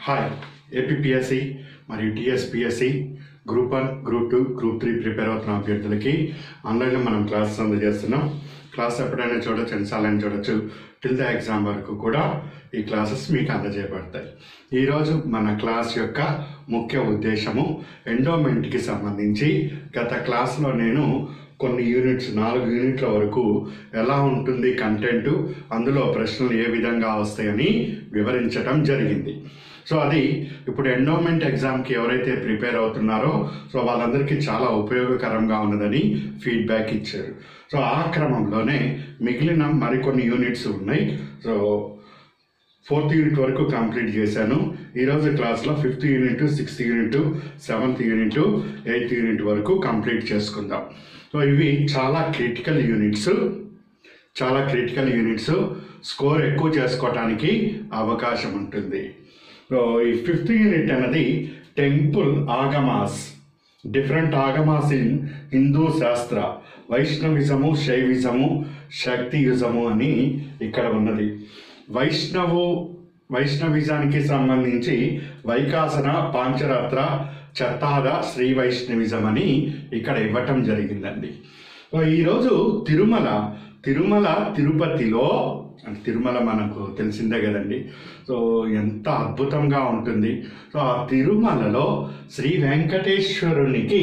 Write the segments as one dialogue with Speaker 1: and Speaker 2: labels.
Speaker 1: hi APSC మరియు TSPSC group one group two group three prepare అవుతున్న అభ్యర్థులకి ఆన్లైన్లో మనం క్లాసెస్ అందజేస్తున్నాం క్లాస్ ఎప్పుడైనా చూడొచ్చు ఎన్నిసార్లు చూడొచ్చు టిల్ ద ఎగ్జామ్ వరకు కూడా ఈ క్లాసెస్ మీకు అందజేయబడతాయి ఈరోజు మన క్లాస్ యొక్క ముఖ్య ఉద్దేశము ఎండోమెంట్కి సంబంధించి గత క్లాస్లో నేను కొన్ని యూనిట్స్ నాలుగు యూనిట్ల వరకు ఎలా ఉంటుంది కంటెంట్ అందులో ప్రశ్నలు ఏ విధంగా వస్తాయని వివరించడం జరిగింది సో అది ఇప్పుడు ఎండోమెంట్ ఎగ్జామ్కి ఎవరైతే ప్రిపేర్ అవుతున్నారో సో వాళ్ళందరికీ చాలా ఉపయోగకరంగా ఉన్నదని ఫీడ్బ్యాక్ ఇచ్చారు సో ఆ క్రమంలోనే మిగిలిన మరికొన్ని యూనిట్స్ ఉన్నాయి సో ఫోర్త్ యూనిట్ వరకు కంప్లీట్ చేశాను ఈరోజు క్లాస్లో fifth unit sixth unit seventh unit eighth unit వరకు కంప్లీట్ చేసుకుందాం సో ఇవి చాలా క్రిటికల్ యూనిట్స్ చాలా క్రిటికల్ యూనిట్స్ స్కోర్ ఎక్కువ చేసుకోవటానికి అవకాశం ఉంటుంది సో ఈ ఫిఫ్త్ యూనిట్ అన్నది temple Agamas different Agamas in Hindu శాస్త్ర వైష్ణవిజము శైవిజము శక్తియుజము అని ఇక్కడ ఉన్నది వైష్ణవు వైష్ణవిజానికి సంబంధించి వైకాసన పాంచరాత్ర చత్తాద శ్రీ వైష్ణవిజం అని ఇక్కడ ఇవ్వటం జరిగిందండి సో ఈరోజు తిరుమల తిరుమల తిరుపతిలో అంటే తిరుమల మనకు తెలిసిందే కదండి సో ఎంత అద్భుతంగా ఉంటుంది సో ఆ తిరుమలలో శ్రీ వెంకటేశ్వరునికి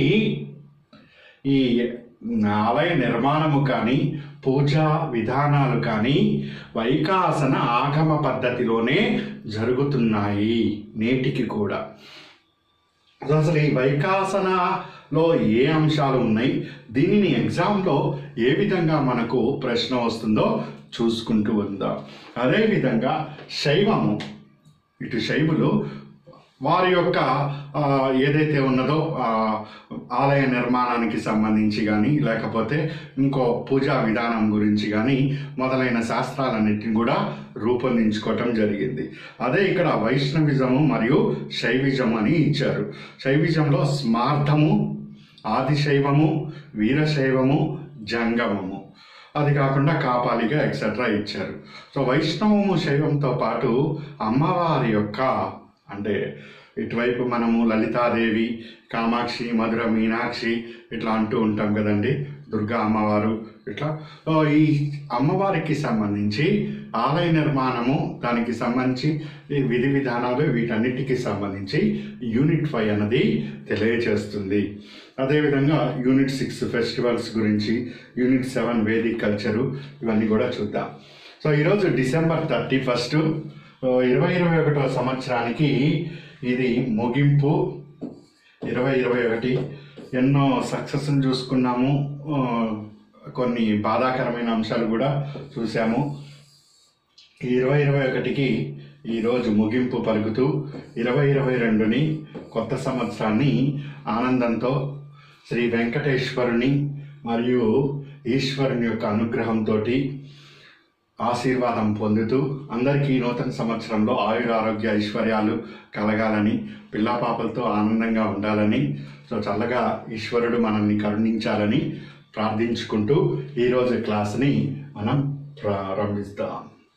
Speaker 1: ఈ ఆలయ నిర్మాణము కానీ పూజా విధానాలు కానీ వైకాసన ఆగమ పద్ధతిలోనే జరుగుతున్నాయి నేటికి కూడా సో అసలు ఈ వైకాసనలో ఏ అంశాలు ఉన్నాయి దీనిని ఎగ్జామ్లో ఏ విధంగా మనకు ప్రశ్న వస్తుందో చూసుకుంటూ ఉందాం అదేవిధంగా శైవము ఇటు శైవులు వారి యొక్క ఆ, ఏదైతే ఉన్నదో ఆ, ఆలయ నిర్మాణానికి సంబంధించి కానీ లేకపోతే ఇంకో పూజా విధానం గురించి కానీ మొదలైన శాస్త్రాలన్నిటిని కూడా రూపొందించుకోవటం జరిగింది అదే ఇక్కడ వైష్ణవిజము మరియు శైవిజం అని ఇచ్చారు శైవిజంలో స్మార్థము ఆదిశైవము వీరశైవము జంగమము అది కాకుండా కాపాలిగా ఎక్సెట్రా ఇచ్చారు సో వైష్ణవము శైవంతో పాటు అమ్మవారి యొక్క అంటే ఇటువైపు మనము లలితాదేవి కామాక్షి మధుర మీనాక్షి ఇట్లా అంటూ ఉంటాం కదండి దుర్గా అమ్మవారు ఇట్లా సో ఈ అమ్మవారికి సంబంధించి ఆలయ నిర్మాణము దానికి సంబంధించి ఈ విధి విధానాలు వీటన్నిటికి సంబంధించి యూనిట్ ఫైవ్ అన్నది తెలియజేస్తుంది అదేవిధంగా యూనిట్ సిక్స్ ఫెస్టివల్స్ గురించి యూనిట్ సెవెన్ వేదిక్ కల్చరు ఇవన్నీ కూడా చూద్దాం సో ఈరోజు డిసెంబర్ థర్టీ ఫస్ట్ ఇరవై ఇరవై ఒకటో సంవత్సరానికి ఇది ముగింపు ఇరవై ఇరవై ఒకటి ఎన్నో సక్సెస్ని చూసుకున్నాము ఆ, కొన్ని బాధాకరమైన అంశాలు కూడా చూసాము ఈ ఇరవై ఇరవై ఒకటికి ఈరోజు ముగింపు పలుకుతూ ఇరవై ఇరవై రెండుని కొత్త సంవత్సరాన్ని ఆనందంతో శ్రీ వెంకటేశ్వరుని మరియు ఈశ్వరుని యొక్క అనుగ్రహంతో ఆశీర్వాదం పొందుతూ అందరికీ ఈ నూతన సంవత్సరంలో ఆయుర ఆరోగ్య ఐశ్వర్యాలు కలగాలని పిల్లాపాపలతో ఆనందంగా ఉండాలని సో చల్లగా ఈశ్వరుడు మనల్ని కరుణించాలని ప్రార్థించుకుంటూ ఈరోజు క్లాస్ని మనం ప్రారంభిస్తాం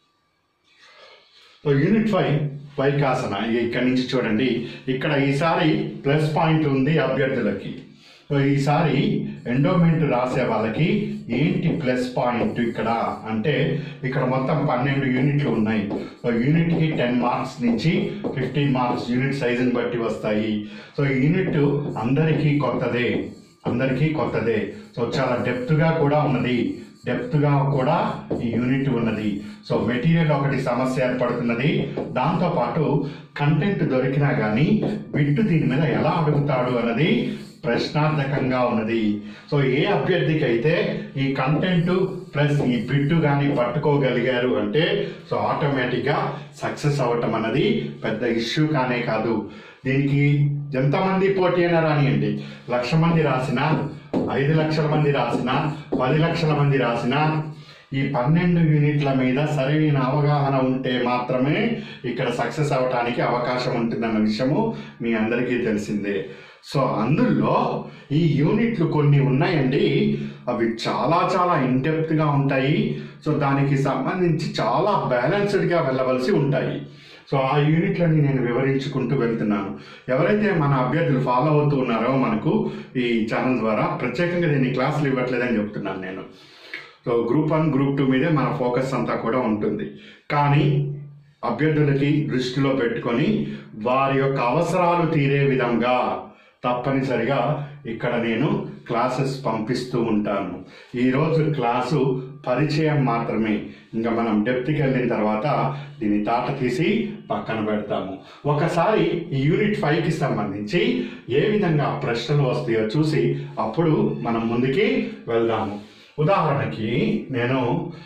Speaker 1: సో యూనిట్ ఫైవ్ వైకాసన ఇక ఇక్కడి నుంచి చూడండి ఇక్కడ ఈసారి ప్లస్ పాయింట్ ఉంది అభ్యర్థులకి సో ఈసారి ఎండోమెంట్ రాసే వాళ్ళకి ఏంటి ప్లస్ పాయింట్ ఇక్కడ అంటే ఇక్కడ మొత్తం పన్నెండు యూనిట్లు ఉన్నాయి సో యూనిట్కి టెన్ మార్క్స్ నుంచి ఫిఫ్టీన్ మార్క్స్ యూనిట్ సైజుని బట్టి వస్తాయి సో యూనిట్ అందరికీ కొత్తదే అందరికీ కొత్తదే సో చాలా డెప్త్గా కూడా ఉన్నది డెప్త్గా కూడా ఈ యూనిట్ ఉన్నది సో మెటీరియల్ ఒకటి సమస్య ఏర్పడుతున్నది దాంతోపాటు కంటెంట్ దొరికినా కానీ బిట్టు దీని మీద ఎలా అడుగుతాడు అన్నది ప్రశ్నార్థకంగా ఉన్నది సో ఏ అభ్యర్థికి అయితే ఈ కంటెంట్ ప్లస్ ఈ బిట్టు కానీ పట్టుకోగలిగారు అంటే సో ఆటోమేటిక్గా సక్సెస్ అవ్వటం అన్నది పెద్ద ఇష్యూ కానే కాదు దీనికి ఎంతమంది పోటీ అయినా రానియండి లక్ష మంది రాసినా ఐదు లక్షల మంది రాసినా పది లక్షల మంది రాసినా ఈ పన్నెండు యూనిట్ల మీద సరైన అవగాహన ఉంటే మాత్రమే ఇక్కడ సక్సెస్ అవటానికి అవకాశం ఉంటుందన్న విషయము మీ అందరికీ తెలిసిందే సో అందులో ఈ యూనిట్లు కొన్ని ఉన్నాయండి అవి చాలా చాలా ఇండెప్త్గా ఉంటాయి సో దానికి సంబంధించి చాలా బ్యాలెన్స్డ్గా వెళ్ళవలసి ఉంటాయి సో ఆ యూనిట్లని నేను వివరించుకుంటూ వెళ్తున్నాను ఎవరైతే మన అభ్యర్థులు ఫాలో అవుతూ ఉన్నారో మనకు ఈ ఛానల్ ద్వారా ప్రత్యేకంగా నేను ఈ క్లాసులు ఇవ్వట్లేదని చెప్తున్నాను నేను so group one group two మీదే మన ఫోకస్ అంతా కూడా ఉంటుంది కానీ అభ్యర్థులకి దృష్టిలో పెట్టుకొని వారి యొక్క అవసరాలు తీరే విధంగా తప్పనిసరిగా ఇక్కడ నేను క్లాసెస్ పంపిస్తూ ఉంటాను ఈరోజు క్లాసు పరిచయం మాత్రమే ఇంకా మనం డెప్త్కి వెళ్ళిన తర్వాత దీన్ని తాట తీసి పక్కన పెడతాము ఒకసారి ఈ యూనిట్ ఫైవ్కి సంబంధించి ఏ విధంగా ప్రశ్నలు వస్తాయో చూసి అప్పుడు మనం ముందుకి వెళ్దాము ఉదాహరణకి నేను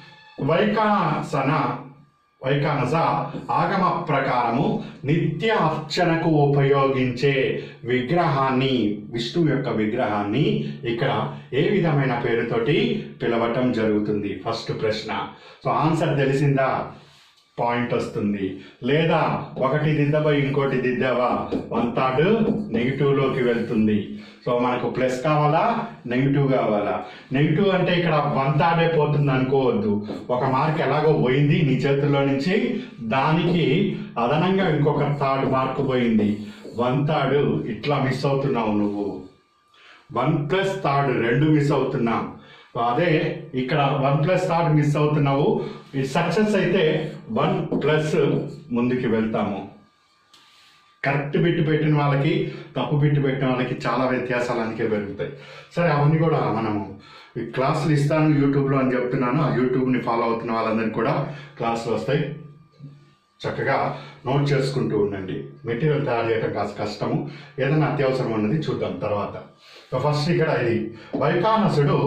Speaker 1: వైకాసన వైకానస ఆగమ ప్రకారము నిత్య అర్చనకు ఉపయోగించే విగ్రహాన్ని విష్ణువు యొక్క విగ్రహాన్ని ఇక్కడ ఏ విధమైన పేరుతోటి పిలవటం జరుగుతుంది ఫస్ట్ ప్రశ్న సో ఆన్సర్ తెలిసిందా పాయింట్ వస్తుంది లేదా ఒకటి దిద్దబోయి ఇంకోటి దిద్దావా వన్ థర్డ్ నెగిటివ్లోకి వెళ్తుంది సో మనకు ప్లస్ కావాలా నెగిటివ్ కావాలా నెగిటివ్ అంటే ఇక్కడ వన్ థర్డే పోతుంది అనుకోవద్దు ఒక మార్క్ ఎలాగో పోయింది నీ చేతుల్లో నుంచి దానికి అదనంగా ఇంకొక థర్డ్ మార్క్ పోయింది వన్ థర్డ్ ఇట్లా మిస్ అవుతున్నావు నువ్వు వన్ ప్లస్ థర్డ్ రెండు మిస్ అవుతున్నాం సో అదే ఇక్కడ వన్ ప్లస్ థర్డ్ మిస్ అవుతున్నావు ఈ సక్సెస్ అయితే వన్ ప్లస్ ముందుకు వెళ్తాము కరెక్ట్ బిట్టు పెట్టిన వాళ్ళకి తప్పు బిట్టు పెట్టిన వాళ్ళకి చాలా వ్యత్యాసాలు అందుకే పెరుగుతాయి సరే అవన్నీ కూడా మనము ఈ క్లాసులు ఇస్తాను యూట్యూబ్లో అని చెప్తున్నాను ఆ యూట్యూబ్ని ఫాలో అవుతున్న వాళ్ళందరికీ కూడా క్లాసులు వస్తాయి చక్కగా నోట్ చేసుకుంటూ ఉండండి మెటీరియల్ తయారు చేయడం కాస్త కష్టము ఏదైనా అత్యవసరం ఉన్నది చూద్దాం తర్వాత సో ఫస్ట్ ఇక్కడ ఇది వైకానసుడు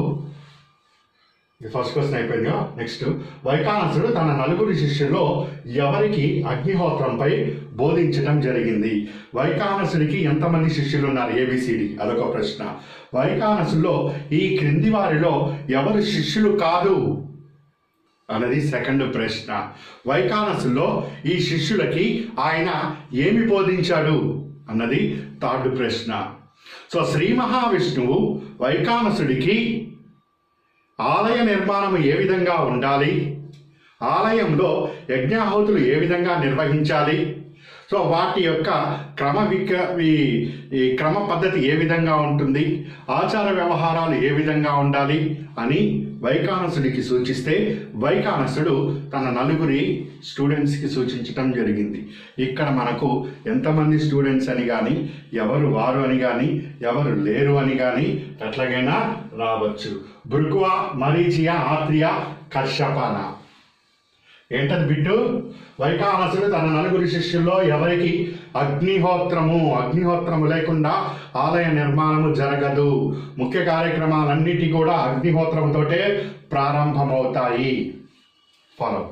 Speaker 1: ఇది ఫస్ట్ క్వశ్చన్ అయిపోయిందిగా నెక్స్ట్ వైకానసుడు తన నలుగురు శిష్యుల్లో ఎవరికి అగ్నిహోత్రంపై బోధించడం జరిగింది వైకానసుడికి ఎంతమంది శిష్యులు ఉన్నారు ఏబిసిడి అదొక ప్రశ్న వైకానసులో ఈ క్రింది వారిలో ఎవరు శిష్యులు కాదు అన్నది సెకండ్ ప్రశ్న వైకానసులో ఈ శిష్యులకి ఆయన ఏమి బోధించాడు అన్నది థర్డ్ ప్రశ్న సో శ్రీ మహావిష్ణువు వైకానసుడికి ఆలయ నిర్మాణం ఏ విధంగా ఉండాలి ఆలయంలో యజ్ఞాహుతులు ఏ విధంగా నిర్వహించాలి సో వాటి యొక్క క్రమ విక ఈ ఈ క్రమ పద్ధతి ఏ విధంగా ఉంటుంది ఆచార వ్యవహారాలు ఏ విధంగా ఉండాలి అని వైకానసుడికి సూచిస్తే వైకానసుడు తన నలుగురి స్టూడెంట్స్కి సూచించటం జరిగింది ఇక్కడ మనకు ఎంతమంది స్టూడెంట్స్ అని కానీ ఎవరు వారు అని కానీ ఎవరు లేరు అని కానీ ఎట్లాగైనా రావచ్చు భృగువ మరీచియ ఆత్రియ కశ్యపాన ఏంటది బిట్టు వైకానసుడు తన నలుగురి శిష్యుల్లో ఎవరికి అగ్నిహోత్రము అగ్నిహోత్రము లేకుండా ఆలయ నిర్మాణము జరగదు ముఖ్య కార్యక్రమాలన్నిటి కూడా అగ్నిహోత్రంతోటే ప్రారంభమవుతాయి ఫాలో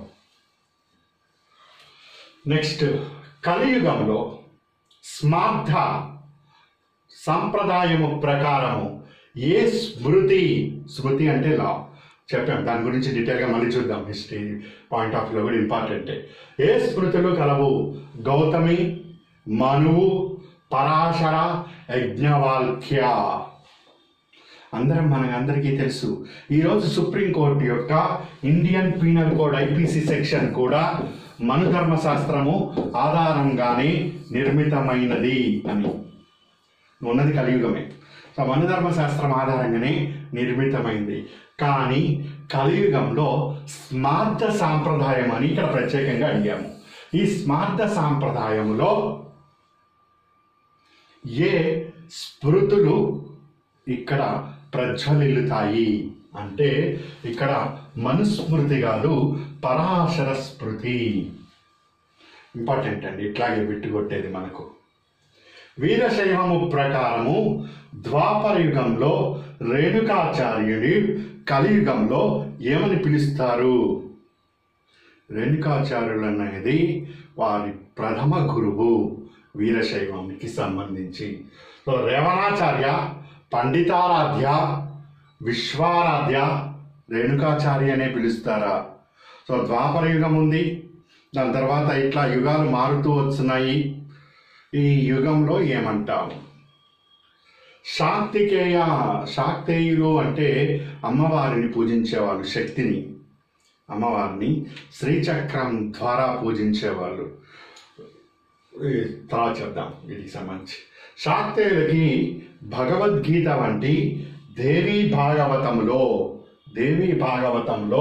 Speaker 1: నెక్స్ట్ కలియుగంలో స్మార్థ సంప్రదాయము ప్రకారము ఏ స్మృతి స్మృతి అంటే లా చెప్పాం దాని గురించి డీటెయిల్గా మళ్ళీ చూద్దాం హిస్టరీ పాయింట్ ఆఫ్ వ్యూ కూడా ఇంపార్టెంటే ఏ స్మృతులు కలవు గౌతమి మనువు పరాశర యజ్ఞవాల్క్య అందరం మనకందరికీ తెలుసు ఈరోజు సుప్రీంకోర్టు యొక్క Indian Penal Code IPC section కూడా మనుధర్మ శాస్త్రము ఆధారంగానే నిర్మితమైనది అని ఉన్నది కలియుగమే సో మనుధర్మ శాస్త్రం ఆధారంగానే నిర్మితమైంది కానీ కలియుగంలో స్మార్థ సాంప్రదాయం అని ఇక్కడ ప్రత్యేకంగా అడిగాము ఈ స్మార్థ సాంప్రదాయములో ఏ స్మృతులు ఇక్కడ ప్రజ్వలిల్లుతాయి అంటే ఇక్కడ మనుస్మృతి కాదు పరాశర స్మృతి ఇంపార్టెంట్ అండి ఇట్లాగే పెట్టుకొట్టేది మనకు వీరశైవము ప్రకారము ద్వాపర యుగంలో రేణుకాచార్యుడి కలియుగంలో ఏమని పిలుస్తారు రేణుకాచార్యులు అనేది వారి ప్రథమ గురువు వీరశైవానికి సంబంధించి సో రేవణాచార్య పండితారాధ్య విశ్వారాధ్య రేణుకాచార్య అనే పిలుస్తారా సో ద్వాపర యుగం ఉంది దాని తర్వాత ఇట్లా యుగాలు మారుతూ వస్తున్నాయి ఈ యుగంలో ఏమంటాము శాక్తికేయ శాక్తేయులు అంటే అమ్మవారిని పూజించేవాళ్ళు శక్తిని అమ్మవారిని శ్రీచక్రం ద్వారా పూజించేవాళ్ళు ఈ తర్వాత చెప్దాం వీటికి సంబంధించి శాక్తేయులకి భగవద్గీత వంటి దేవీ భాగవతంలో దేవీ భాగవతంలో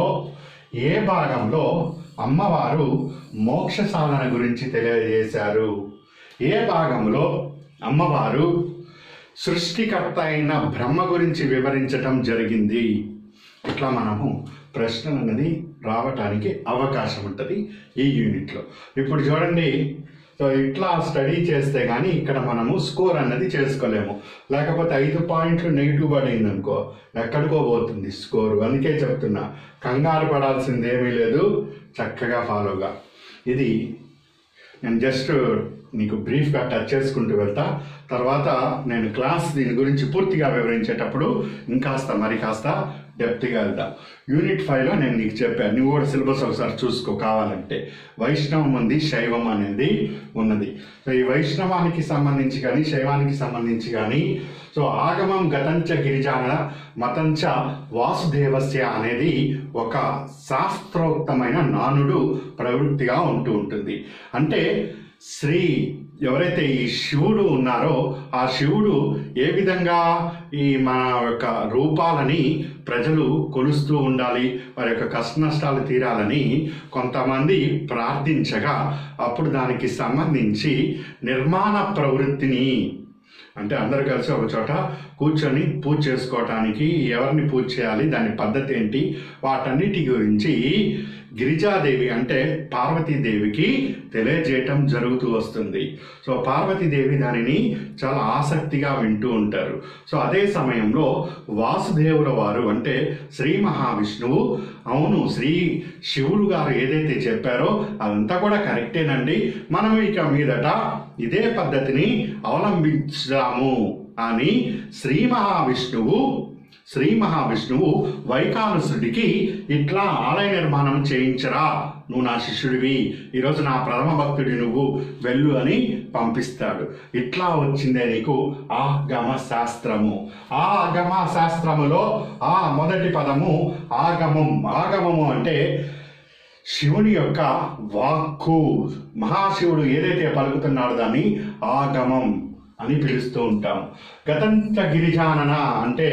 Speaker 1: ఏ భాగంలో అమ్మవారు మోక్ష సాధన గురించి తెలియజేశారు ఏ భాగంలో అమ్మవారు సృష్టికర్త అయిన బ్రహ్మ గురించి వివరించటం జరిగింది ఇట్లా మనము ప్రశ్నలు అనేది రావటానికి అవకాశం ఉంటుంది ఈ యూనిట్లో ఇప్పుడు చూడండి సో ఇట్లా స్టడీ చేస్తే కానీ ఇక్కడ మనము స్కోర్ అన్నది చేసుకోలేము లేకపోతే ఐదు పాయింట్లు నెగిటివ్ పడింది అనుకో ఎక్కడికో పోతుంది స్కోరు అందుకే చెప్తున్నా కంగారు పడాల్సింది ఏమీ లేదు చక్కగా ఫాలోగా ఇది నేను జస్ట్ నీకు బ్రీఫ్గా టచ్ చేసుకుంటూ వెళ్తా తర్వాత నేను క్లాస్ దీని గురించి పూర్తిగా వివరించేటప్పుడు ఇంకాస్త మరి కాస్త డెప్త్గా వెళ్తా యూనిట్ ఫైవ్లో నేను నీకు చెప్పాను నువ్వు కూడా సిలబస్ ఒకసారి చూసుకో కావాలంటే వైష్ణవం ఉంది శైవం అనేది ఉన్నది సో ఈ వైష్ణవానికి సంబంధించి కానీ శైవానికి సంబంధించి కానీ సో ఆగమం గతంచ గిరిజాన మతంచ వాసుదేవస్య అనేది ఒక శాస్త్రోక్తమైన నానుడు ప్రవృత్తిగా ఉంటూ ఉంటుంది అంటే శ్రీ ఎవరైతే ఈ శివుడు ఉన్నారో ఆ శివుడు ఏ విధంగా ఈ మన యొక్క రూపాలని ప్రజలు కొలుస్తూ ఉండాలి వారి యొక్క కష్ట నష్టాలు తీరాలని కొంతమంది ప్రార్థించగా అప్పుడు దానికి సంబంధించి నిర్మాణ ప్రవృత్తిని అంటే అందరు కలిసి ఒక చోట కూర్చొని పూజ చేసుకోవటానికి ఎవరిని పూజ చేయాలి దాని పద్ధతి ఏంటి వాటన్నిటి గురించి గిరిజాదేవి అంటే పార్వతీదేవికి తెలియజేయటం జరుగుతూ వస్తుంది సో పార్వతీదేవి దానిని చాలా ఆసక్తిగా వింటూ ఉంటారు సో అదే సమయంలో వాసుదేవుల వారు అంటే శ్రీ మహావిష్ణువు అవును శ్రీ శివుడు గారు ఏదైతే చెప్పారో అదంతా కూడా కరెక్టేనండి మనం ఇక మీదట ఇదే పద్ధతిని అవలంబించాము అని శ్రీ మహావిష్ణువు శ్రీ మహావిష్ణువు వైకానుసుడికి ఇట్లా ఆలయ నిర్మాణం చేయించరా నువ్వు నా శిష్యుడివి ఈరోజు నా ప్రథమ భక్తుడి నువ్వు వెళ్ళు అని పంపిస్తాడు ఇట్లా వచ్చిందే నీకు ఆగమ శాస్త్రము ఆ ఆగమ శాస్త్రములో ఆ మొదటి పదము ఆగమం ఆగమము అంటే శివుని యొక్క వాక్కు మహాశివుడు ఏదైతే పలుకుతున్నాడో దాన్ని ఆగమం అని పిలుస్తూ ఉంటాం గతంత గిరిజానన అంటే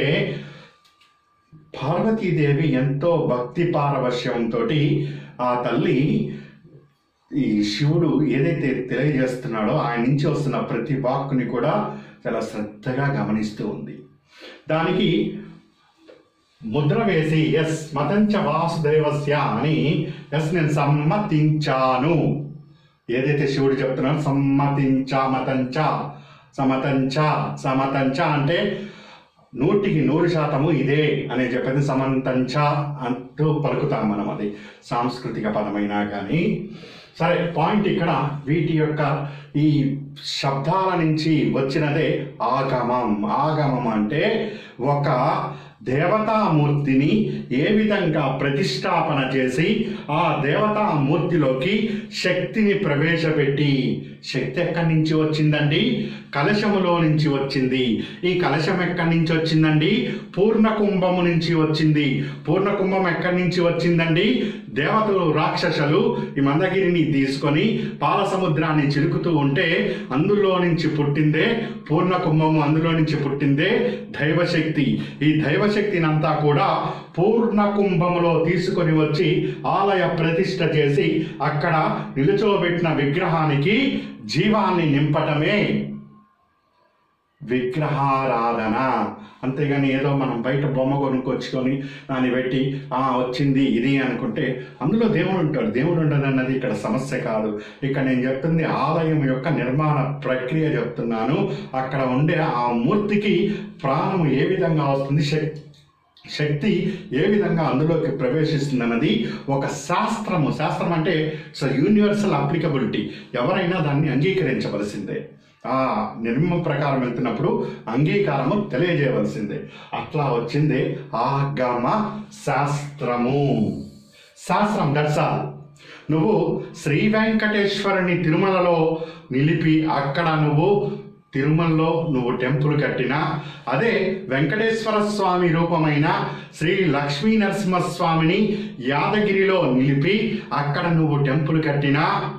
Speaker 1: పార్వతీదేవి ఎంతో భక్తి పారవశ్యంతో ఆ తల్లి ఈ శివుడు ఏదైతే తెలియజేస్తున్నాడో ఆయన నుంచి వస్తున్న ప్రతి వాక్కుని కూడా చాలా శ్రద్ధగా గమనిస్తూ ఉంది దానికి ముద్ర వేసి ఎస్ మతంచ వాసుదేవస్య అని ఎస్ నేను సమ్మతించాను ఏదైతే శివుడు చెప్తున్నాడో సమ్మతించ మతంచ సమతంచ సమతంచ అంటే నూటికి నూరు శాతము ఇదే అని చెప్పేది సమంతంచ అంటూ పలుకుతాం మనం అది సాంస్కృతిక పదమైనా కానీ సరే పాయింట్ ఇక్కడ వీటి యొక్క ఈ శబ్దాల నుంచి వచ్చినదే ఆగమం ఆగమం అంటే ఒక దేవతామూర్తిని ఏ విధంగా ప్రతిష్టాపన చేసి ఆ దేవతామూర్తిలోకి శక్తిని ప్రవేశపెట్టి శక్తి ఎక్కడి నుంచి వచ్చిందండి కలశములో నుంచి వచ్చింది ఈ కలశం ఎక్కడి నుంచి వచ్చిందండి పూర్ణ కుంభము నుంచి వచ్చింది పూర్ణ కుంభం ఎక్కడి నుంచి వచ్చిందండి దేవతలు రాక్షసులు ఈ మందగిరిని తీసుకొని పాల సముద్రాన్ని చిలుకుతూ ఉంటే అందులో నుంచి పుట్టిందే పూర్ణ కుంభము అందులో నుంచి పుట్టిందే దైవశక్తి ఈ దైవశక్తిని అంతా కూడా పూర్ణ కుంభములో తీసుకొని వచ్చి ఆలయ ప్రతిష్ఠ చేసి అక్కడ నిలుచోబెట్టిన విగ్రహానికి జీవాన్ని నింపటమే విగ్రహారాధన అంతేగాని ఏదో మనం బయట బొమ్మ కొనుక్కొచ్చుకొని దాన్ని పెట్టి ఆ వచ్చింది ఇది అనుకుంటే అందులో దేవుడు ఉంటాడు దేవుడు ఉండదు అన్నది ఇక్కడ సమస్య కాదు ఇక్కడ నేను చెప్తుంది ఆలయం యొక్క నిర్మాణ ప్రక్రియ చెప్తున్నాను అక్కడ ఉండే ఆ మూర్తికి ప్రాణం ఏ విధంగా వస్తుంది శక్తి శక్తి ఏ విధంగా అందులోకి ప్రవేశిస్తుంది అన్నది ఒక శాస్త్రము శాస్త్రం అంటే ఇట్స్ యూనివర్సల్ అప్లికబిలిటీ ఎవరైనా దాన్ని అంగీకరించవలసిందే ఆ నిర్మం ప్రకారం వెళ్తున్నప్పుడు అంగీకారము తెలియజేయవలసిందే అట్లా వచ్చింది ఆగమ శాస్త్రము శాస్త్రం దట్స్ ఆల్ నువ్వు శ్రీ వెంకటేశ్వరుని తిరుమలలో నిలిపి అక్కడ నువ్వు తిరుమలలో నువ్వు టెంపుల్ కట్టినా అదే వెంకటేశ్వర స్వామి రూపమైన శ్రీ లక్ష్మీ నరసింహస్వామిని యాదగిరిలో నిలిపి అక్కడ నువ్వు టెంపుల్ కట్టినా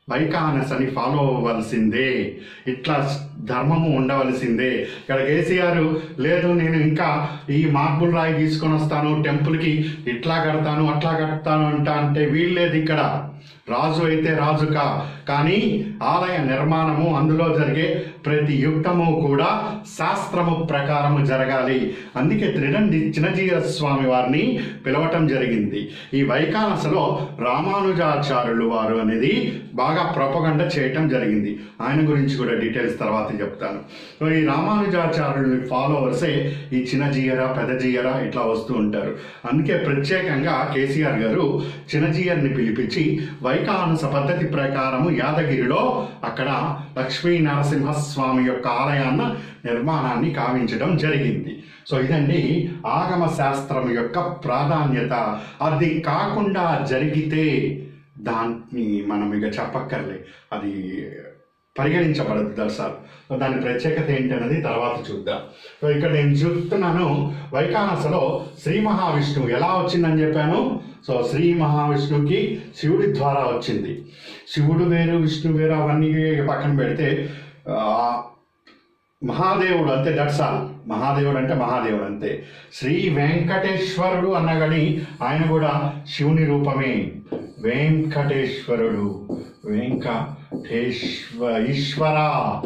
Speaker 1: వైకానసని ఫాలో అవ్వవలసిందే ఇట్లా ధర్మము ఉండవలసిందే ఇక్కడ కేసీఆర్ లేదు నేను ఇంకా ఈ మార్బుల్ రాయి తీసుకొని వస్తాను టెంపుల్కి ఇట్లా కడతాను అట్లా కడతాను అంట అంటే వీల్లేదు ఇక్కడ రాజు అయితే రాజుకా కానీ ఆలయ నిర్మాణము అందులో జరిగే ప్రతి యుక్తము కూడా శాస్త్రము ప్రకారము జరగాలి అందుకే త్రిడండి చిన్నజీవ స్వామి వారిని పిలవటం జరిగింది ఈ వైకానసలో రామానుజాచార్యులు వారు అనేది బాగా ప్రొపగండ చేయటం జరిగింది ఆయన గురించి కూడా డీటెయిల్స్ తర్వాత చెప్తాను సో ఈ రామానుజాచార్యుని ఫాలోవర్సే ఈ చిన్నజీయర పెద్దజీయర ఇట్లా వస్తూ ఉంటారు అందుకే ప్రత్యేకంగా కేసీఆర్ గారు చిన్నజీయర్ని పిలిపించి వైకానస పద్ధతి ప్రకారము యాదగిరిలో అక్కడ లక్ష్మీ నరసింహస్వామి యొక్క ఆలయాన్న నిర్మాణాన్ని కావించడం జరిగింది సో ఇదండి ఆగమ శాస్త్రం యొక్క ప్రాధాన్యత అది కాకుండా జరిగితే దాన్ని మనం ఇక చెప్పక్కర్లే అది పరిగణించబడదు దర్శనాలు సో దాని ప్రత్యేకత ఏంటన్నది తర్వాత చూద్దాం సో ఇక్కడ నేను చూస్తున్నాను వైకానసలో శ్రీ మహావిష్ణువు ఎలా వచ్చిందని చెప్పాను సో శ్రీ మహావిష్ణువుకి శివుడి ద్వారా వచ్చింది శివుడు వేరు విష్ణు వేరు అవన్నీ పక్కన పెడితే ఆ, మహాదేవుడు అంతే దట్స్ ఆల్ మహాదేవుడు అంటే మహాదేవుడు అంతే శ్రీ వెంకటేశ్వరుడు అన్న కానీ ఆయన కూడా శివుని రూపమే వెంకటేశ్వరుడు వెంకటేశ్వ ఈశ్వర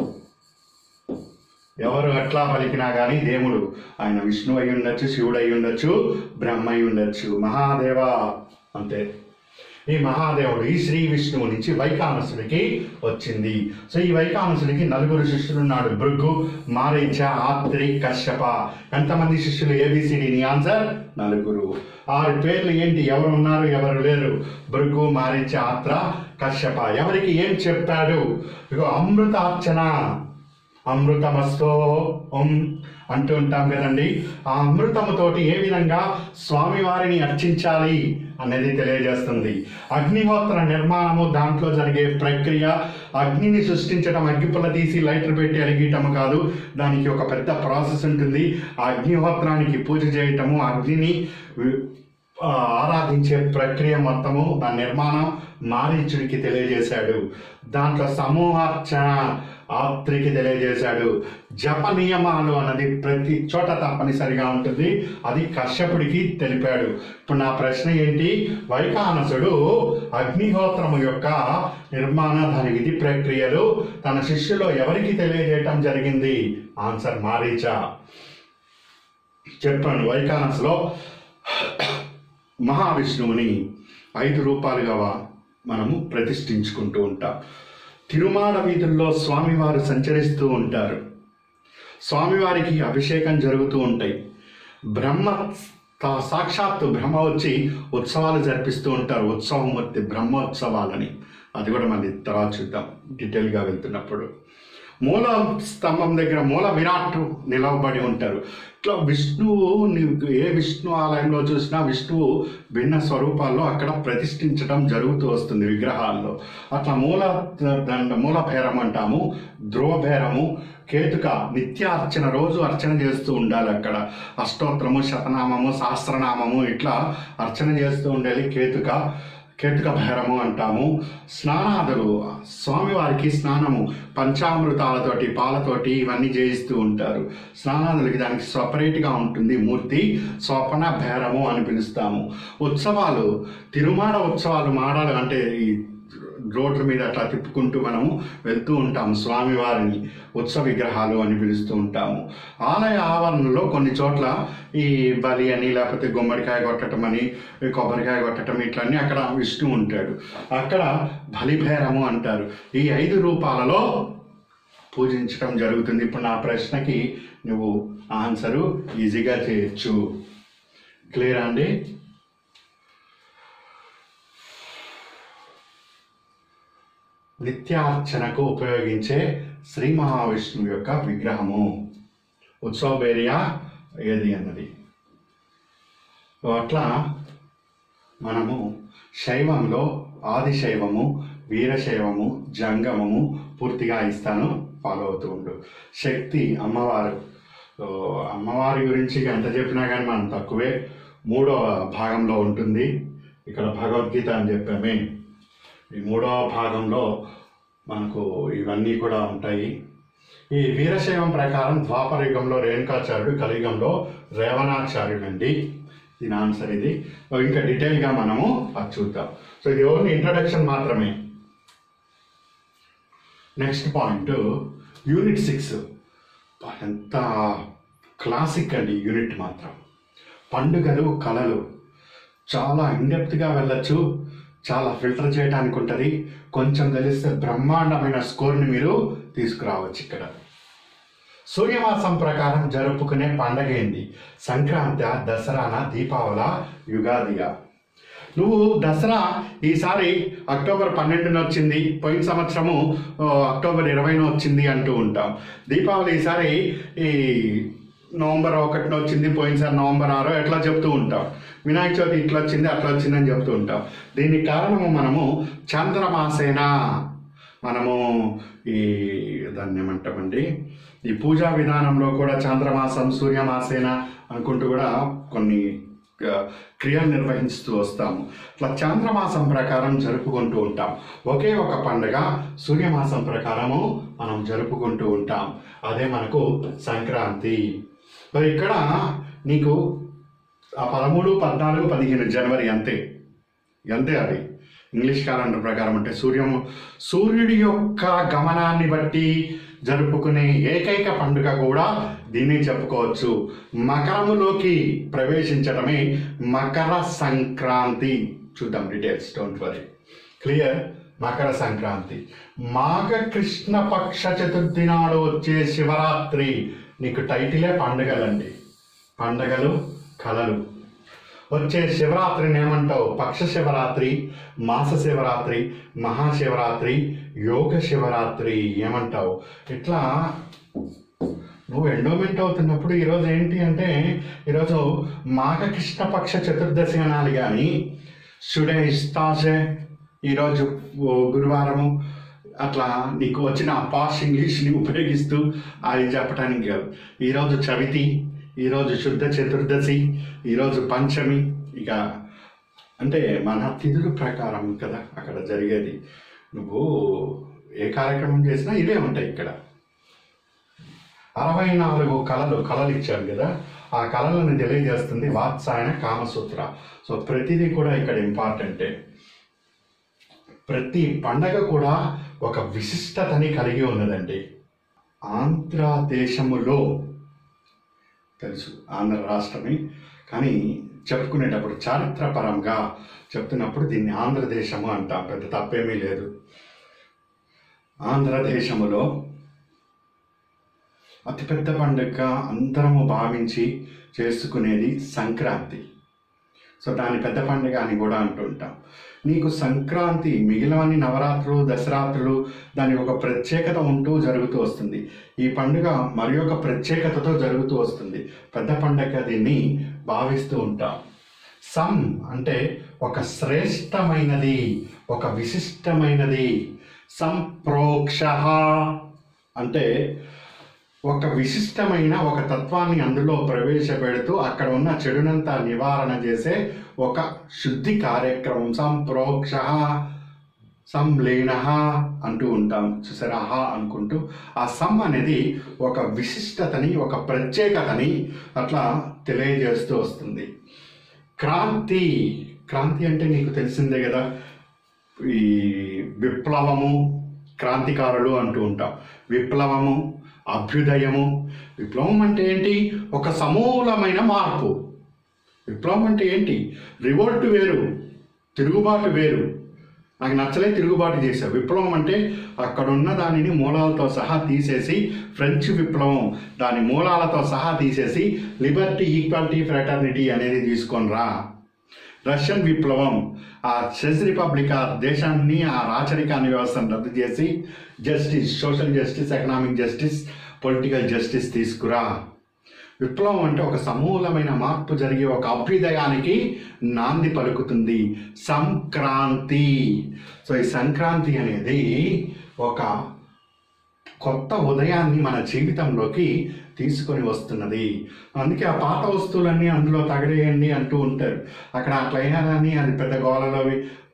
Speaker 1: ఎవరు అట్లా పలికినా కానీ దేవుడు ఆయన విష్ణు అయి ఉండొచ్చు శివుడు అయి ఉండొచ్చు బ్రహ్మ అయి ఉండొచ్చు మహాదేవ అంతే ఈ మహాదేవుడు ఈ శ్రీ విష్ణువు నుంచి వైకానసుడికి వచ్చింది సో ఈ వైకానసుడికి నలుగురు శిష్యులు ఉన్నాడు భృగు మారీచ ఆత్రి కశ్యప ఎంతమంది శిష్యులు ఏబిసిడి నీ ఆన్సర్ నలుగురు ఆరు పేర్లు ఏంటి ఎవరు ఉన్నారు ఎవరు లేరు భృగు మారీచ ఆత్ర కశ్యప ఎవరికి ఏం చెప్పాడు ఇగో అమృతార్చన అమృతమస్తో ఓం అంటూ ఉంటాం కదండి ఆ అమృతముతోటి ఏ విధంగా స్వామివారిని అర్చించాలి అనేది తెలియజేస్తుంది అగ్నిహోత్ర నిర్మాణము దాంట్లో జరిగే ప్రక్రియ అగ్నిని సృష్టించడం అగ్గిపుల్ల తీసి లైటర్ పెట్టి అలిగీయటము కాదు దానికి ఒక పెద్ద ప్రాసెస్ ఉంటుంది ఆ అగ్నిహోత్రానికి పూజ చేయటము అగ్నిని వి- ఆ, ఆరాధించే ప్రక్రియ మొత్తము దాని నిర్మాణం మారీచుడికి తెలియజేశాడు దాంట్లో సమూహార్చన ఆత్రికి తెలియజేశాడు జప నియమాలు అన్నది ప్రతి చోట తప్పనిసరిగా ఉంటుంది అది కశ్యపుడికి తెలిపాడు ఇప్పుడు నా ప్రశ్న ఏంటి వైకానసుడు అగ్నిహోత్రము యొక్క నిర్మాణ దాని విధి ప్రక్రియలు తన శిష్యులో ఎవరికి తెలియజేయటం జరిగింది ఆన్సర్ మారీచా చెప్పాను వైకానస్లో మహావిష్ణువుని ఐదు రూపాలుగా వా- మనము ప్రతిష్ఠించుకుంటూ ఉంటాం తిరుమాడ వీధుల్లో స్వామివారు సంచరిస్తూ ఉంటారు స్వామివారికి అభిషేకం జరుగుతూ ఉంటాయి బ్రహ్మ తా- సాక్షాత్తు బ్రహ్మ వచ్చి ఉత్సవాలు జరిపిస్తూ ఉంటారు ఉత్సవమూర్తి బ్రహ్మోత్సవాలని అది కూడా మళ్ళీ తర్వాత చూద్దాం డీటెయిల్గా వెళ్తున్నప్పుడు మూల స్తంభం దగ్గర మూల విరాట్ నిలవబడి ఉంటారు ఇట్లా విష్ణువు నీకు ఏ విష్ణు ఆలయంలో చూసినా విష్ణువు భిన్న స్వరూపాల్లో అక్కడ ప్రతిష్ఠించడం జరుగుతూ వస్తుంది విగ్రహాల్లో అట్లా మూల దండ మూల భైరం అంటాము ధ్రువ భైరము కేతుక నిత్య అర్చన రోజు అర్చన చేస్తూ ఉండాలి అక్కడ అష్టోత్తరము శతనామము సహస్రనామము ఇట్లా అర్చన చేస్తూ ఉండాలి కేతుక కేతుక భైరము అంటాము స్నానాదులు స్వామివారికి స్నానము పంచామృతాలతోటి పాలతోటి ఇవన్నీ చేయిస్తూ ఉంటారు స్నానాదులకి దానికి సపరేట్గా ఉంటుంది మూర్తి స్వపన భైరము అని పిలుస్తాము ఉత్సవాలు తిరుమాడ ఉత్సవాలు మాడాలి అంటే ఈ రోడ్ల మీద అట్లా తిప్పుకుంటూ మనము వెళ్తూ ఉంటాము స్వామివారిని ఉత్సవ విగ్రహాలు అని పిలుస్తూ ఉంటాము ఆలయ ఆవరణలో కొన్ని చోట్ల ఈ బలి అని లేకపోతే గుమ్మడికాయ కొట్టడం అని ఈ కొబ్బరికాయ కొట్టడం ఇట్లన్నీ అక్కడ విష్ణు ఉంటాడు అక్కడ బలిభేరము అంటారు ఈ ఐదు రూపాలలో పూజించడం జరుగుతుంది ఇప్పుడు నా ప్రశ్నకి నువ్వు ఆన్సరు ఈజీగా చేయొచ్చు క్లియర్ అండి నిత్యార్చనకు ఉపయోగించే శ్రీ మహావిష్ణువు యొక్క విగ్రహము ఉత్సవ బేరియా ఏది అన్నది సో అట్లా మనము శైవంలో ఆదిశైవము వీరశైవము జంగమము పూర్తిగా ఇస్తాను ఫాలో అవుతూ ఉండు శక్తి అమ్మవారు సో అమ్మవారి గురించి ఎంత చెప్పినా కానీ మనం తక్కువే మూడో భాగంలో ఉంటుంది ఇక్కడ భగవద్గీత అని చెప్పామే ఈ మూడవ భాగంలో మనకు ఇవన్నీ కూడా ఉంటాయి ఈ వీరశైవం ప్రకారం ద్వాపర యుగంలో రేణుకాచార్యుడు కలియుగంలో రేవణాచార్యుడు అండి దీని ఆన్సర్ ఇది ఇంకా డీటెయిల్గా మనము అది చూద్దాం సో ఇది ఓన్లీ ఇంట్రడక్షన్ మాత్రమే నెక్స్ట్ పాయింట్ యూనిట్ సిక్స్ ఎంత క్లాసిక్ అండి ఈ యూనిట్ మాత్రం పండుగలు కళలు చాలా ఇండెప్త్గా వెళ్ళచ్చు చాలా ఫిల్టర్ చేయడానికి ఉంటుంది కొంచెం తెలిస్తే బ్రహ్మాండమైన స్కోర్ని మీరు తీసుకురావచ్చు ఇక్కడ సూర్యమాసం ప్రకారం జరుపుకునే పండగ ఏంది సంక్రాంతి దసరాన దీపావళ యుగాదిగా నువ్వు దసరా ఈసారి అక్టోబర్ పన్నెండున వచ్చింది పోయిన సంవత్సరము ఆ, అక్టోబర్ ఇరవైన వచ్చింది అంటూ ఉంటాం దీపావళి ఈసారి ఈ నవంబర్ ఒకటిన వచ్చింది పోయినసారి నవంబర్ ఆరో ఎట్లా చెప్తూ ఉంటాం వినాయక చవితి ఇట్లా వచ్చింది అట్లా వచ్చిందని చెప్తూ ఉంటాం దీనికి కారణము మనము చంద్రమాసేన మనము ఈ దాన్ని ఏమంటామండి ఈ పూజా విధానంలో కూడా చంద్రమాసం సూర్యమాసేన అనుకుంటూ కూడా కొన్ని ఆ, క్రియలు నిర్వహిస్తూ వస్తాము ఇట్లా చంద్రమాసం ప్రకారం జరుపుకుంటూ ఉంటాం ఒకే ఒక పండుగ సూర్యమాసం ప్రకారము మనం జరుపుకుంటూ ఉంటాం అదే మనకు సంక్రాంతి మరి ఇక్కడ నీకు ఆ పదమూడు పద్నాలుగు పదిహేను జనవరి అంతే అంతే అది ఇంగ్లీష్ క్యాలెండర్ ప్రకారం అంటే సూర్యము సూర్యుడి యొక్క గమనాన్ని బట్టి జరుపుకునే ఏకైక పండుగ కూడా దీన్ని చెప్పుకోవచ్చు మకరములోకి ప్రవేశించడమే మకర సంక్రాంతి చూద్దాం డీటెయిల్స్ డోంట్ వరీ క్లియర్ మకర సంక్రాంతి మాఘ కృష్ణ పక్ష చతుర్థి నాడు వచ్చే శివరాత్రి నీకు టైటిలే పండుగలండి పండగలు కళలు వచ్చే శివరాత్రిని ఏమంటావు పక్ష శివరాత్రి మాస శివరాత్రి మహాశివరాత్రి యోగ శివరాత్రి ఏమంటావు ఇట్లా నువ్వు ఎండోమెంట్ అవుతున్నప్పుడు ఈరోజు ఏంటి అంటే ఈరోజు మాఘ కృష్ణ పక్ష చతుర్దశి అనాలి కానీ షుడే ఇస్తాసే ఈరోజు ఓ గురువారము అట్లా నీకు వచ్చిన ఆ పాష్ ఇంగ్లీష్ని ఉపయోగిస్తూ అది చెప్పడానికి కాదు ఈరోజు చవితి ఈరోజు శుద్ధ చతుర్దశి ఈరోజు పంచమి ఇక అంటే మన తిథుల ప్రకారం కదా అక్కడ జరిగేది నువ్వు ఏ కార్యక్రమం చేసినా ఇవే ఉంటాయి ఇక్కడ అరవై నాలుగు కళలు కళలు ఇచ్చారు కదా ఆ కళలను తెలియజేస్తుంది వాత్సాయన కామసూత్ర సో ప్రతిదీ కూడా ఇక్కడ ఇంపార్టెంటే ప్రతి పండగ కూడా ఒక విశిష్టతని కలిగి ఉన్నదండి ఆంధ్ర దేశములో తెలుసు ఆంధ్ర రాష్ట్రమే కానీ చెప్పుకునేటప్పుడు చారిత్రపరంగా చెప్తున్నప్పుడు దీన్ని ఆంధ్రదేశము అంటాం పెద్ద తప్పేమీ లేదు ఆంధ్రదేశములో అతిపెద్ద పండుగ అందరము భావించి చేసుకునేది సంక్రాంతి సో దాని పెద్ద పండుగ అని కూడా అంటుంటాం నీకు సంక్రాంతి మిగిలినవన్నీ నవరాత్రులు దసరాత్రులు దానికి ఒక ప్రత్యేకత ఉంటూ జరుగుతూ వస్తుంది ఈ పండుగ మరి ఒక ప్రత్యేకతతో జరుగుతూ వస్తుంది పెద్ద పండుగ దీన్ని భావిస్తూ ఉంటాం సం అంటే ఒక శ్రేష్టమైనది ఒక విశిష్టమైనది సంప్రోక్ష అంటే ఒక విశిష్టమైన ఒక తత్వాన్ని అందులో ప్రవేశపెడుతూ అక్కడ ఉన్న చెడునంతా నివారణ చేసే ఒక శుద్ధి కార్యక్రమం సంప్రోక్ష సంలీన అంటూ ఉంటాం చూసారా హా అనుకుంటూ ఆ సమ్ అనేది ఒక విశిష్టతని ఒక ప్రత్యేకతని అట్లా తెలియజేస్తూ వస్తుంది క్రాంతి క్రాంతి అంటే నీకు తెలిసిందే కదా ఈ విప్లవము క్రాంతికారులు అంటూ ఉంటాం విప్లవము అభ్యుదయము విప్లవం అంటే ఏంటి ఒక సమూలమైన మార్పు విప్లవం అంటే ఏంటి రివోల్ట్ వేరు తిరుగుబాటు వేరు నాకు నచ్చలే తిరుగుబాటు చేశావు విప్లవం అంటే అక్కడ ఉన్న దానిని మూలాలతో సహా తీసేసి ఫ్రెంచ్ విప్లవం దాని మూలాలతో సహా తీసేసి లిబర్టీ ఈక్వాలిటీ ఫ్రాటర్నిటీ అనేది తీసుకొని రా రష్యన్ విప్లవం ఆ చెస్ రిపబ్లిక్ ఆ దేశాన్ని ఆ రాచరికాన్ని వ్యవస్థను రద్దు చేసి justice social justice economic justice political justice తీసుకురా విప్లవం అంటే ఒక సమూలమైన మార్పు జరిగే ఒక అభ్యుదయానికి నాంది పలుకుతుంది సంక్రాంతి సో ఈ సంక్రాంతి అనేది ఒక కొత్త ఉదయాన్ని మన జీవితంలోకి తీసుకొని వస్తున్నది అందుకే ఆ పాత వస్తువులన్నీ అందులో తగడేయండి అంటూ ఉంటారు అక్కడ అట్లా వేయాలని అది పెద్ద గోలలో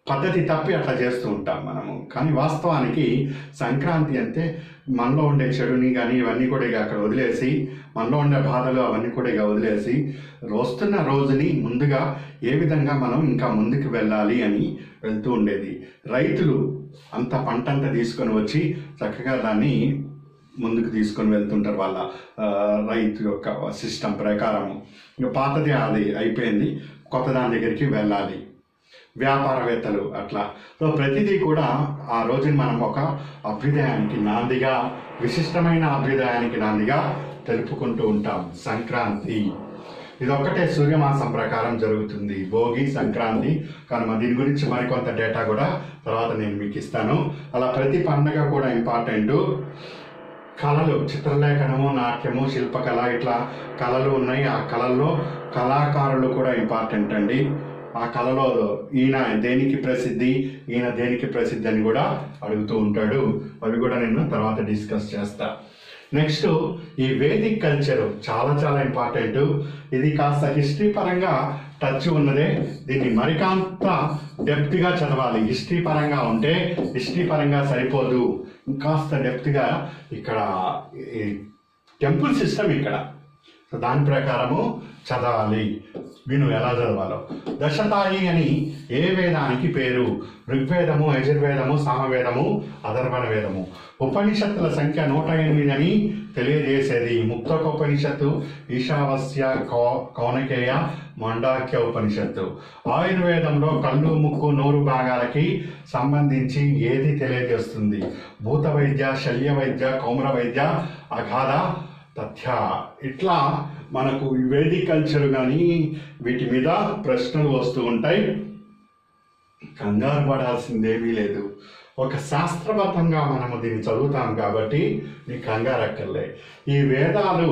Speaker 1: పద్ధతి తప్పి అట్లా చేస్తూ ఉంటాం మనము కానీ వాస్తవానికి సంక్రాంతి అంటే మనలో ఉండే చెడుని కానీ ఇవన్నీ కూడా ఇక అక్కడ వదిలేసి మనలో ఉండే బాధలు అవన్నీ కూడా ఇక వదిలేసి వస్తున్న రోజుని ముందుగా ఏ విధంగా మనం ఇంకా ముందుకు వెళ్ళాలి అని వెళ్తూ ఉండేది రైతులు అంత పంట అంతా తీసుకొని వచ్చి చక్కగా దాన్ని ముందుకు తీసుకొని వెళ్తుంటారు వాళ్ళ ఆ, రైతు యొక్క సిస్టమ్ ప్రకారము ఇంకా పాతది అది అయిపోయింది కొత్త దాని దగ్గరికి వెళ్ళాలి వ్యాపారవేత్తలు అట్లా సో ప్రతిదీ కూడా ఆ రోజుని మనం ఒక అభ్యుదయానికి నాందిగా విశిష్టమైన అభ్యుదయానికి నాందిగా తెలుపుకుంటూ ఉంటాం సంక్రాంతి ఇదొక్కటే సూర్యమాసం ప్రకారం జరుగుతుంది భోగి సంక్రాంతి కనుమ దీని గురించి మరికొంత డేటా కూడా తర్వాత నేను మీకు ఇస్తాను అలా ప్రతి పండగ కూడా ఇంపార్టెంట్ కళలు చిత్రలేఖనము నాట్యము శిల్పకళ ఇట్లా కళలు ఉన్నాయి ఆ కళల్లో కళాకారులు కూడా ఇంపార్టెంట్ అండి ఆ కళలో ఈయన దేనికి ప్రసిద్ధి ఈయన దేనికి ప్రసిద్ధి అని కూడా అడుగుతూ ఉంటాడు అవి కూడా నేను తర్వాత డిస్కస్ చేస్తా నెక్స్ట్ ఈ వేదిక్ కల్చర్ చాలా చాలా ఇంపార్టెంట్ ఇది కాస్త హిస్టరీ పరంగా టచ్ ఉన్నదే దీన్ని మరికాంత డెప్త్గా చదవాలి హిస్టరీ పరంగా ఉంటే హిస్టరీ పరంగా సరిపోదు ఇంకాస్త డెప్త్గా ఇక్కడ ఈ టెంపుల్ సిస్టమ్ ఇక్కడ సో దాని ప్రకారము చదవాలి విను ఎలా చదవాలో దశతాయి అని ఏ వేదానికి పేరు ఋగ్వేదము యజుర్వేదము సామవేదము అధర్వణ వేదము ఉపనిషత్తుల సంఖ్య నూట ఎనిమిది అని తెలియజేసేది ముక్తక ఉపనిషత్తు ఈశావస్య కౌ కౌనకేయ మండాక్య ఉపనిషత్తు ఆయుర్వేదంలో కళ్ళు ముక్కు నోరు భాగాలకి సంబంధించి ఏది తెలియజేస్తుంది భూత వైద్య శల్య వైద్య కౌమర వైద్య అగాధ తథ్య ఇట్లా మనకు వేదిక్ కల్చర్ కానీ వీటి మీద ప్రశ్నలు వస్తూ ఉంటాయి కంగారు పడాల్సిందేమీ లేదు ఒక శాస్త్రబద్ధంగా మనము దీన్ని చదువుతాం కాబట్టి నీకు కంగారు అక్కర్లే ఈ వేదాలు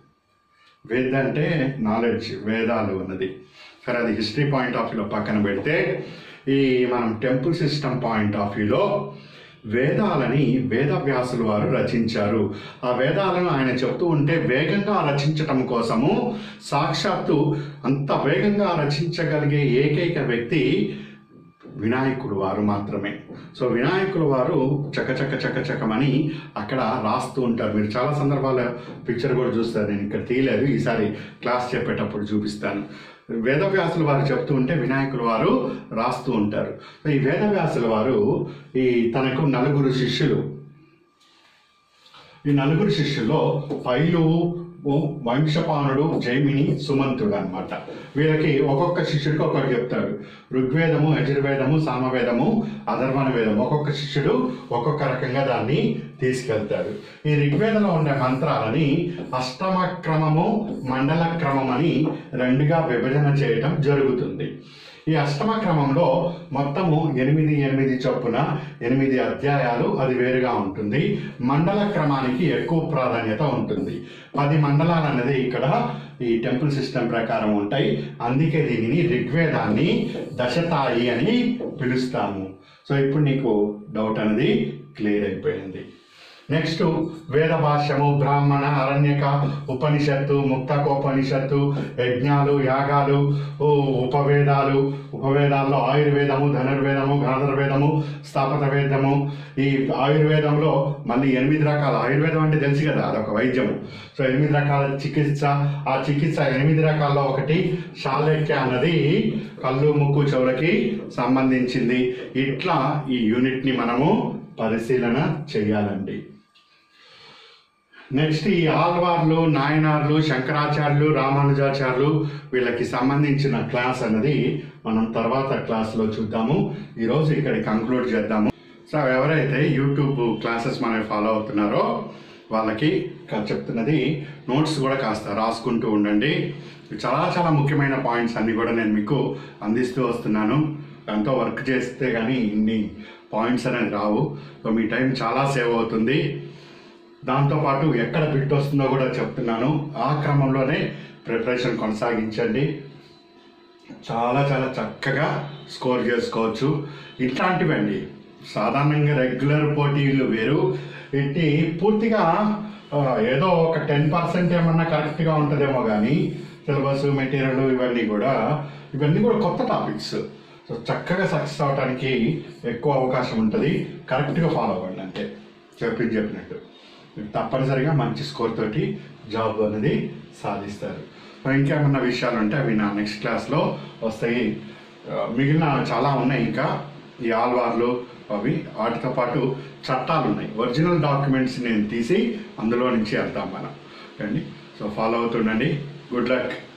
Speaker 1: వేద అంటే నాలెడ్జ్ వేదాలు అన్నది సరే అది హిస్టరీ పాయింట్ ఆఫ్ వ్యూలో పక్కన పెడితే ఈ మనం టెంపుల్ సిస్టమ్ పాయింట్ ఆఫ్ వ్యూలో వేదాలని వేదవ్యాసులు వారు రచించారు ఆ వేదాలను ఆయన చెప్తూ ఉంటే వేగంగా రచించటం కోసము సాక్షాత్తు అంత వేగంగా రచించగలిగే ఏకైక వ్యక్తి వినాయకుడు వారు మాత్రమే సో వినాయకుడు వారు చకచక చకచకమని అక్కడ రాస్తూ ఉంటారు మీరు చాలా సందర్భాల పిక్చర్ కూడా చూస్తారు నేను ఇక్కడ తీయలేదు ఈసారి క్లాస్ చెప్పేటప్పుడు చూపిస్తాను వేదవ్యాసుల వారు చెప్తూ ఉంటే వినాయకులు వారు రాస్తూ ఉంటారు సో ఈ వేదవ్యాసుల వారు ఈ తనకు నలుగురు శిష్యులు ఈ నలుగురు శిష్యుల్లో పైలు వంశపానుడు జైమిని సుమంతుడు అన్నమాట వీళ్ళకి ఒక్కొక్క శిష్యుడికి ఒక్కొక్కటి చెప్తాడు ఋగ్వేదము యజుర్వేదము సామవేదము అధర్వణ వేదం ఒక్కొక్క శిష్యుడు ఒక్కొక్క రకంగా దాన్ని తీసుకెళ్తాడు ఈ ఋగ్వేదంలో ఉండే మంత్రాలని అష్టమ క్రమము మండల క్రమం అని రెండుగా విభజన చేయటం జరుగుతుంది ఈ అష్టమ క్రమంలో మొత్తము ఎనిమిది ఎనిమిది చొప్పున ఎనిమిది అధ్యాయాలు అది వేరుగా ఉంటుంది మండల క్రమానికి ఎక్కువ ప్రాధాన్యత ఉంటుంది పది మండలాలు అనేది ఇక్కడ ఈ టెంపుల్ సిస్టమ్ ప్రకారం ఉంటాయి అందుకే దీనిని ఋగ్వేదాన్ని దశతాయి అని పిలుస్తాము సో ఇప్పుడు నీకు డౌట్ అనేది క్లియర్ అయిపోయింది నెక్స్ట్ వేద భాష్యము బ్రాహ్మణ అరణ్యక ఉపనిషత్తు ముక్తకోపనిషత్తు యజ్ఞాలు యాగాలు ఓ ఉపవేదాలు ఉపవేదాల్లో ఆయుర్వేదము ధనుర్వేదము గాంధర్వేదము స్థాపత వేదము ఈ ఆయుర్వేదంలో మళ్ళీ ఎనిమిది రకాల ఆయుర్వేదం అంటే తెలుసు కదా అదొక వైద్యము సో ఎనిమిది రకాల చికిత్స ఆ చికిత్స ఎనిమిది రకాల్లో ఒకటి శాలక్య అన్నది కళ్ళు ముక్కు చెవులకి సంబంధించింది ఇట్లా ఈ యూనిట్ని మనము పరిశీలన చేయాలండి నెక్స్ట్ ఈ ఆల్వార్లు నాయనార్లు శంకరాచార్యులు రామానుజాచార్యులు వీళ్ళకి సంబంధించిన క్లాస్ అన్నది మనం తర్వాత క్లాస్లో చూద్దాము ఈరోజు ఇక్కడ కంక్లూడ్ చేద్దాము సో ఎవరైతే యూట్యూబ్ క్లాసెస్ మనం ఫాలో అవుతున్నారో వాళ్ళకి కా- చెప్తున్నది నోట్స్ కూడా కాస్త రాసుకుంటూ ఉండండి చాలా చాలా ముఖ్యమైన పాయింట్స్ అన్ని కూడా నేను మీకు అందిస్తూ వస్తున్నాను దాంతో వర్క్ చేస్తే కానీ ఇన్ని పాయింట్స్ అనేది రావు సో మీ టైం చాలా సేవ్ అవుతుంది దాంతోపాటు ఎక్కడ బిట్ వస్తుందో కూడా చెప్తున్నాను ఆ క్రమంలోనే ప్రిపరేషన్ కొనసాగించండి చాలా చాలా చక్కగా స్కోర్ చేసుకోవచ్చు ఇట్లాంటివండి సాధారణంగా రెగ్యులర్ పోటీలు వేరు ఇట్టి పూర్తిగా ఆ, ఏదో ఒక టెన్ పర్సెంట్ ఏమన్నా కరెక్ట్గా ఉంటుందేమో కానీ సిలబస్ మెటీరియల్ ఇవన్నీ కూడా ఇవన్నీ కూడా కొత్త టాపిక్స్ సో చక్కగా సక్సెస్ అవడానికి ఎక్కువ అవకాశం ఉంటుంది కరెక్ట్గా ఫాలో అవ్వండి అంతే చెప్పింది చెప్పినట్టు మీరు తప్పనిసరిగా మంచి స్కోర్ తోటి జాబ్ అనేది సాధిస్తారు సో ఇంకేమన్నా విషయాలు ఉంటే అవి నా నెక్స్ట్ క్లాస్లో వస్తాయి ఆ, మిగిలిన చాలా ఉన్నాయి ఇంకా ఈ ఆల్వార్లు అవి వాటితో పాటు చట్టాలు ఉన్నాయి ఒరిజినల్ డాక్యుమెంట్స్ నేను తీసి అందులో నుంచి వెళ్తాం మనం అండి సో ఫాలో అవుతుండండి గుడ్ లక్